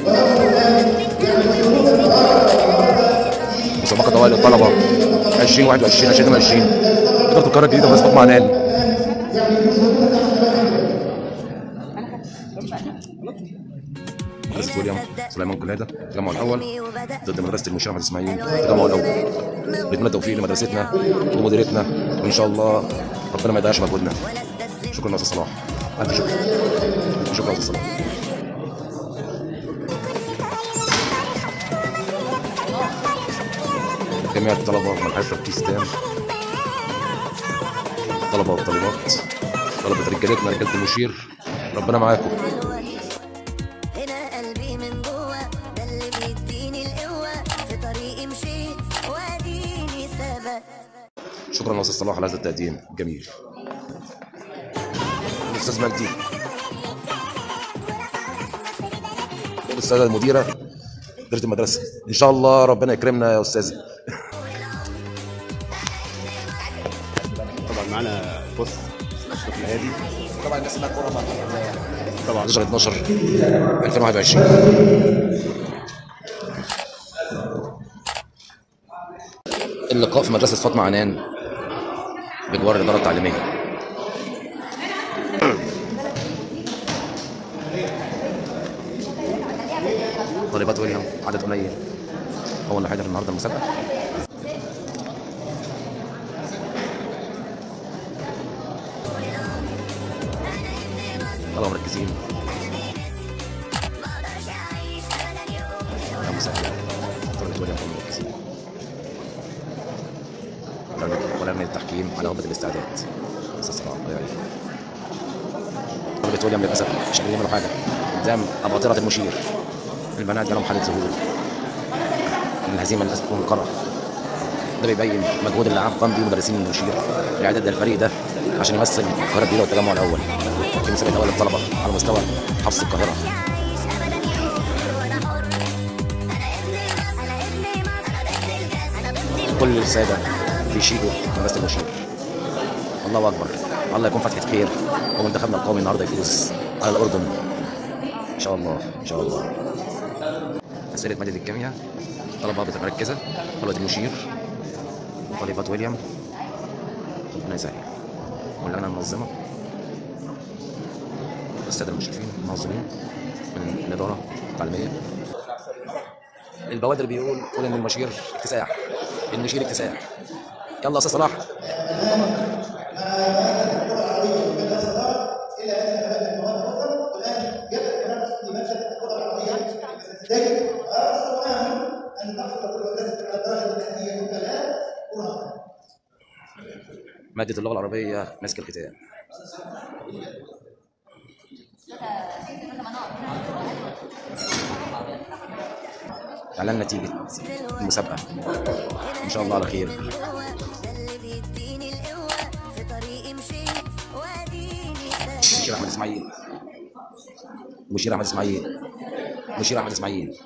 مسابقة دوائر للطلبة 2021 2022 إدارة القاهرة الجديدة بمسابقة مع نال مدرسة ويليام سليمان قلادة التجمع الأول ضد مدرسة المشير أحمد إسماعيل التجمع الأول بنتمنى التوفيق لمدرستنا ومديرتنا وإن شاء الله ربنا ما يضيعش مجهودنا شكرا يا أستاذ صلاح ألف شكر شكرا يا أستاذ صلاح جميع الطلبة من حيث تركيز تام طلبة والطالبات طلبة رجالتنا رجالة المشير ربنا معاكم هنا قلبي من جوه ده اللي بيديني القوة في طريقي مشيت واديني ثبت شكرا يا استاذ صلاح على هذا التقديم جميل الاستاذ مجدي الاستاذه المديره مديره المدرسه ان شاء الله ربنا يكرمنا يا استاذ طبعا معانا بص اشرف الهادي طبعا الناس اللي كوره طبعا 11 12 2021 اللقاء في مدرسه فاطمه عنان بجوار الاداره التعليميه طالبات ويليام عدد قليل هو اللي هيحضر النهارده المسابقه طلبه مركزين يا مسهل طلبة ويليام كانوا مركزين ولا من التحكيم على رغبة الاستعداد استاذ صلاح الله يعينك طلبة ويليام للأسف مش قادرين يعملوا حاجة قدام أباطرة المشير البنات جالهم حالة ذهول من الهزيمة للأسف والكره ده بيبين مجهود اللي قام بيه مدرسين المشير الإعداد للفريق ده عشان يمثل القاهرة الجديدة والتجمع الأول في مسابقة أول الطلبة على مستوى محافظة القاهرة كل السادة بيشيدوا مدرسة المشير الله أكبر الله يكون فتحة خير ومنتخبنا القومي النهارده يفوز على الأردن إن شاء الله إن شاء الله أسئلة مادة الكيمياء طلبة متمركزة طلبة المشير وطالبات ويليام ربنا يسهل واللجنة المنظمة السادة المشرفين المنظمين من الإدارة التعليمية البوادر بيقول قول إن المشير اكتساح المشير اكتساح يلا يا أستاذ صلاح مادة اللغة العربية ماسك الختام إعلان نتيجة المسابقة إن شاء الله على خير ده اللي بيديني القوة في طريقي مشيت واديني ثبت مشير أحمد إسماعيل مشير أحمد إسماعيل مشير أحمد إسماعيل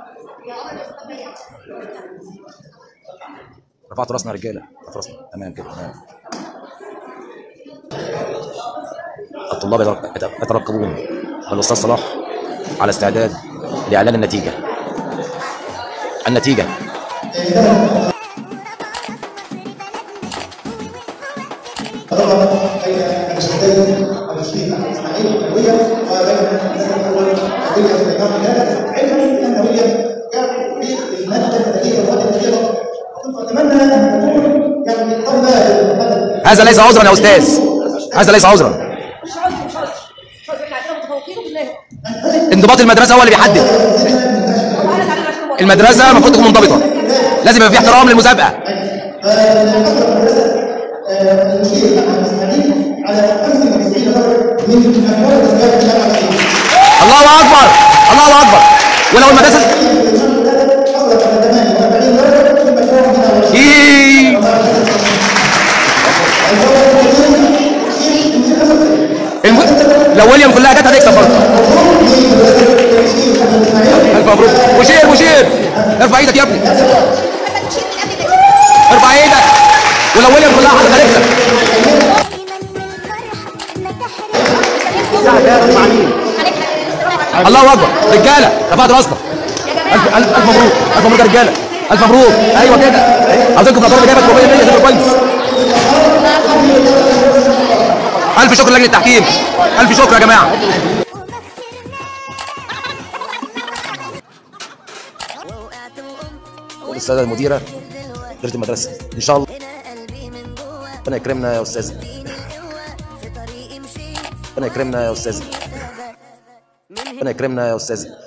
رفعت راسنا يا رجالة رفعت راسنا تمام كده تمام الطلاب يتر- يترقبون الأستاذ صلاح على استعداد لإعلان النتيجة النتيجة طبعا بين المسؤولين المسلمين اسماعيل الهويه وبين الناس الاول الهويه في الجامعه كانت علما ان الهويه كان في الماده التاريخيه والماده التاريخيه اتمنى ان تكون يعني قبل هذا هذا ليس عذرا يا أستاذ هذا ليس عذرا مش عذر مش عذر مش عذر احنا عندنا متفوقين وبنلاقي انضباط المدرسة هو اللي بيحدد وعلى تعليم عشان هو المدرسة المفروض تكون منضبطة لازم يبقى في احترام للمسابقة المشير احمد اسماعيل على 95 درجه من احوال اسباب الجامعه العلميه الله أكبر الله أكبر ولو المدرسة حصلت على 48 درجه في مشروع هنا إيه. الم... لو ويليام كلها جت هتكسب برضه الف مبروك مشير مشير ارفع ايدك يا ابني ارفع ايدك ولو ويليام كلها حضرتك هتكسب دايما من الفرحة ما تحرم الله اكبر رجاله رفعت راسنا الف الف الف مبروك الف مبروك يا رجاله الف مبروك ايوه كده عاوزينكم في اللي جايبك 400 100 تبقى كويس الف شكر لجنه التحكيم الف شكر يا جماعه ووقعت وقمت السيده المديره مديره المدرسه ان شاء الله هنا قلبي من جوه ربنا يكرمنا يا استاذ اديني القوة في طريقي مشيت ربنا يكرمنا يا استاذ سبق من ربنا يكرمنا يا استاذ